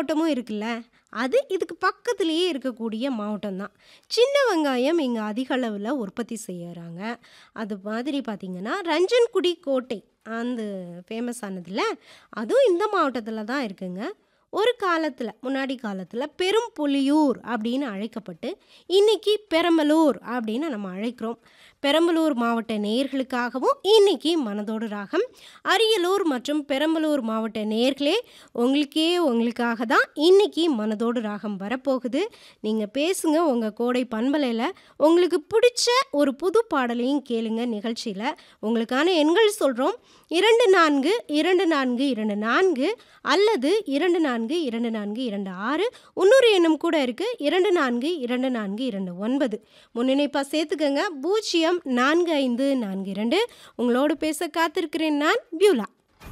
மாவட்டமும் இருக்குல்ல அது இதுக்கு பக்கத்துலேயே இருக்கக்கூடிய மாவட்டம் தான் சின்ன வெங்காயம் இங்கே அதிக அளவில் உற்பத்தி செய்யறாங்க அது மாதிரி பார்த்திங்கன்னா ரஞ்சன்குடி கோட்டை அந்த ஃபேமஸ் ஆனதில் அதுவும் இந்த மாவட்டத்தில் தான் இருக்குங்க ஒரு காலத்தில் முன்னாடி காலத்தில் பெரும் புலியூர் அப்படின்னு அழைக்கப்பட்டு இன்னைக்கு பெரம்பலூர் அப்படின்னு நம்ம அழைக்கிறோம் பெரம்பலூர் மாவட்ட நேயர்களுக்காகவும் இன்னைக்கு மனதோடு ராகம் அரியலூர் மற்றும் பெரம்பலூர் மாவட்ட நேயர்களே உங்களுக்கே உங்களுக்காக தான் இன்னைக்கு மனதோடு ராகம் வரப்போகுது நீங்கள் பேசுங்க உங்கள் கோடை பண்பலையில் உங்களுக்கு பிடிச்ச ஒரு புது பாடலையும் கேளுங்க நிகழ்ச்சியில் உங்களுக்கான எண்கள் சொல்கிறோம் இரண்டு நான்கு இரண்டு நான்கு இரண்டு நான்கு அல்லது இரண்டு நான்கு இரண்டு நான்கு இரண்டு ஆறு இன்னொரு எண்ணம் கூட இருக்குது இரண்டு நான்கு இரண்டு நான்கு இரண்டு ஒன்பது முன்னிணைப்பாக சேர்த்துக்கங்க பூஜ்ஜியம் நான்கு ஐந்து நான்கு இரண்டு உங்களோடு பேச காத்திருக்கிறேன் நான் பியூலா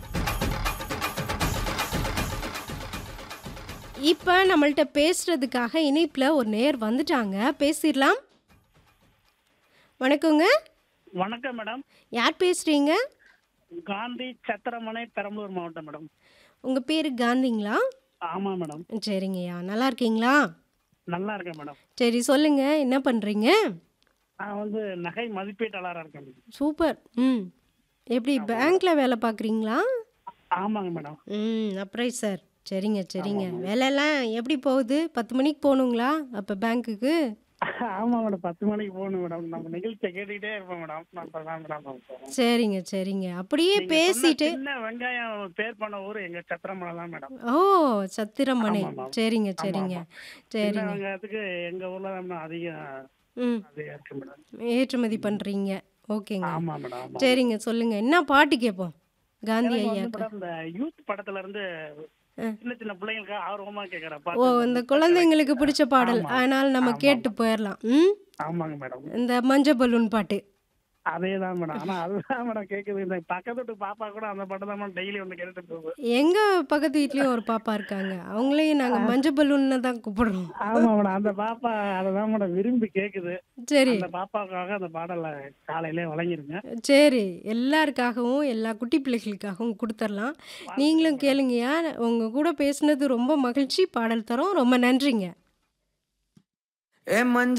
இப்போ நம்மள்ட்ட பேசுறதுக்காக இணைப்பில் ஒரு நேர் வந்துட்டாங்க பேசிடலாம் வணக்கங்க வணக்கம் மேடம் யார் பேசுகிறீங்க காந்தி சத்திரமனை பெரம்பலூர் மாவட்டம் மேடம் உங்கள் பேர் காந்திங்களா ஆமா மேடம் சரிங்கய்யா நல்லா இருக்கீங்களா நல்லா இருக்கேன் மேடம் சரி சொல்லுங்க என்ன பண்ணுறீங்க நான் வந்து நகை மதிப்பீட்டாளராக இருக்கேன் மேடம். சூப்பர் ம் எப்படி பேங்க்கில் வேலை பார்க்குறீங்களா ஆமாங்க மேடம் ம் அப்புறம் சார் சரிங்க சரிங்க வேலையெல்லாம் எப்படி போகுது பத்து மணிக்கு போகணுங்களா அப்போ பேங்க்குக்கு ஆமா மேடம் பத்து மணிக்கு போகணும் மேடம் நம்ம நிகழ்ச்சியை கேட்டுக்கிட்டே இருப்போம் மேடம் நான் இப்பதான் மேடம் போறோம். சரிங்க சரிங்க அப்படியே நீங்க சொன்ன பேசிட்டு சின்ன வெங்காயம் பேர் பண்ண ஊர் எங்க சத்திரமலை தான் மேடம் ஓ சத்திரமனை ஆமாம், ஆமாம். சரிங்க சரிங்க ஆமா. சின்ன சரிங்க வெங்காயத்துக்கு எங்க ஊர்ல தான் மேடம் அதிகம் ம் அதிகம் இருக்கு மேடம் ஏற்றுமதி பண்ணுறீங்க ஓகேங்க ஆமா மேடம் ஆமா சரிங்க சொல்லுங்க என்ன பாட்டு கேட்போம் காந்தி எனக்கு வந்து ஐயாக்கு மேடம் இந்த யூத் படத்துல இருந்து சின்ன சின்ன பிள்ளைங்களுக்கு ஆர்வமா கேக்குற ஓ பாட்டு இந்த குழந்தைங்களுக்கு பிடிச்ச பாடல் ஆமா. அதனால் நம்ம ஆமா, கேட்டு போயிடலாம் ம் ஆமாங்க மேடம் இந்த மஞ்சள் பலூன் பாட்டு அதேதான் மேடம் ஆனா அதுதான் மேடம் கேக்குது இந்த பக்கத்து வீட்டு பாப்பா கூட அந்த பாட்டு தான் மேடம் டெய்லி வந்து கேட்டுட்டு போகுது எங்க பக்கத்து வீட்லயும் ஒரு பாப்பா இருக்காங்க அவங்களையும் நாங்க மஞ்சள் பலூன்னு தான் கூப்பிடுறோம் ஆமா மேடம் அந்த பாப்பா அததான் மேடம் விரும்பி கேக்குது சரி அந்த பாப்பாவுக்காக அந்த பாடலை காலையிலே வழங்கிருங்க சரி எல்லாருக்காகவும் எல்லா குட்டி பிள்ளைகளுக்காகவும் கொடுத்துடலாம் நீங்களும் கேளுங்கய்யா உங்க கூட பேசுனது ரொம்ப மகிழ்ச்சி பாடல் தரோம் ரொம்ப நன்றிங்க ஏ மஞ்ச